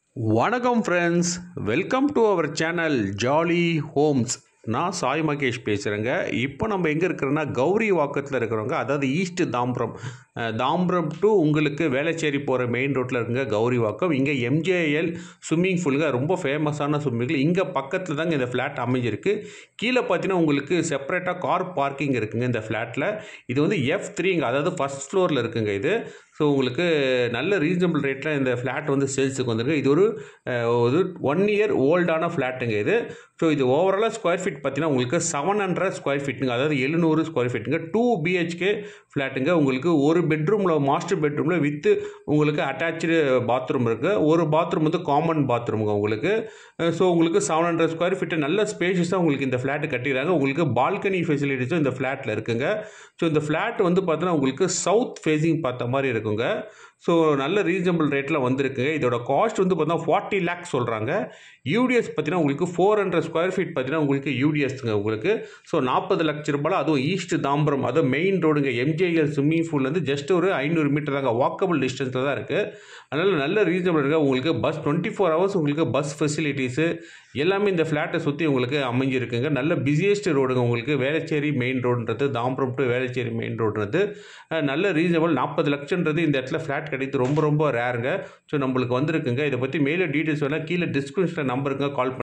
வணக்கம் friends welcome to our channel Jolly Homes நான் சாய் மகேஷ் பேசுகிறேங்க இப்போ நம்ம எங்கே இருக்கிறோன்னா கௌரி வாக்கத்தில் இருக்கிறவங்க அதாவது ஈஸ்ட் தாம்பரம் அஹ், தாம்பரம் டு உங்களுக்கு வேளச்சேரி போகிற மெயின் ரோட்டில் இருக்குங்க கௌரி வாக்கம் இங்கே எம்ஜேஎல் ஸ்விம்மிங் பூலுங்க ரொம்ப ஃபேமஸான ஸ்விம்மிங் பூல் இங்கே பக்கத்தில் தாங்க இந்த ஃப்ளாட் அமைஞ்சிருக்கு கீழே பார்த்தீங்கன்னா உங்களுக்கு செப்பரேட்டாக கார் பார்க்கிங் இருக்குங்க இந்த ஃப்ளாட்டில் இது வந்து எஃப் த்ரீங்க அதாவது ஃபஸ்ட் ஃப்ளோரில் இருக்குங்க இது ஸோ உங்களுக்கு நல்ல ரீசனபிள் ரேட்டில் இந்த ஃப்ளாட் வந்து சேல்ஸுக்கு வந்திருக்கு இது ஒரு அஹ், ஒரு ஒன் இயர் ஓல்டான ஃப்ளாட்டுங்க இது ஸோ இது ஓவராலாக ஸ்கொயர் ஃபீட் பார்த்தீங்கன்னா உங்களுக்கு செவன் ஹண்ட்ரட் ஸ்கொயர் ஃபீட்டுங்க அதாவது எழுநூறு ஸ்கொயர் ஃபீட்டுங்க டூ பிஹெச்கே ஃப்ளாட்டுங்க உங்களுக்கு ஒரு பெட்ரூமில் மாஸ்டர் பெட்ரூமில் வித்து உங்களுக்கு அட்டாச்சு பாத்ரூம் இருக்குது ஒரு பாத்ரூம் வந்து காமன் பாத்ரூமுங்க உங்களுக்கு ஸோ உங்களுக்கு செவன் ஹண்ட்ரட் ஸ்கொயர் ஃபீட்டு நல்ல ஸ்பேஷஸாக உங்களுக்கு இந்த ஃப்ளாட்டு கட்டிடுறாங்க உங்களுக்கு பால்கனி ஃபெசிலிட்டிஸும் இந்த ஃப்ளாட்டில் இருக்குங்க ஸோ இந்த ஃப்ளாட் வந்து பார்த்தீங்கன்னா உங்களுக்கு சவுத் ஃபேஸிங் பார்த்த மாதிரி இருக்குங்க ஸோ நல்ல ரீசனபிள் ரேட்டில் வந்திருக்குங்க இதோட காஸ்ட் வந்து பார்த்தீங்கன்னா ஃபார்ட்டி லேக்ஸ் சொல்கிறாங்க யூடிஎஸ் பார்த்தீங்கன்னா உங்களுக்கு ஃபோர் ஹண்ட்ரட் ஸ்கொயர் ஃபீட் பார்த்தீங்கன்னா உங்களுக்கு யூடிஎஸ்ங்க உங்களுக்கு ஸோ நாற்பது லட்ச ரூபாயில் அதுவும் ஈஸ்ட் தாம்பரம் அதுவும் மெயின் ரோடுங்க எம்ஜேஎல் ஸ்விம்மிங் பூல்லேருந்து ஜஸ்ட் ஒரு ஐநூறு மீட்டர் தாங்க வாக்கபிள் டிஸ்டன்ஸில் தான் இருக்குது அதனால் நல்ல ரீசனபிள் இருக்குது உங்களுக்கு பஸ் டுவெண்ட்டி ஃபோர் ஹவர்ஸ் உங்களுக்கு பஸ் ஃபெசிலிட்டிஸு எல்லாமே இந்த ஃப்ளாட்டை சுற்றி உங்களுக்கு அமைஞ்சிருக்குங்க நல்ல பிஸியஸ்ட் ரோடுங்க உங்களுக்கு வேளச்சேரி மெயின் ரோடுன்றது தாம்பரம் டு வேளச்சேரி மெயின் ரோடுன்றது அஹ், நல்ல ரீசனபிள் நாற்பது லட்சம்ன்றது இந்த இடத்துல ஃப்ளாட் கிடைத்து ரொம்ப ரொம்ப ரேருங்க ஸோ நம்மளுக்கு வந்திருக்குங்க இதை பற்றி மேலே டீட்டெயில்ஸ் வேணால் கீழே டிஸ்கிரிப்ஷனில் நம்பருங்க கால்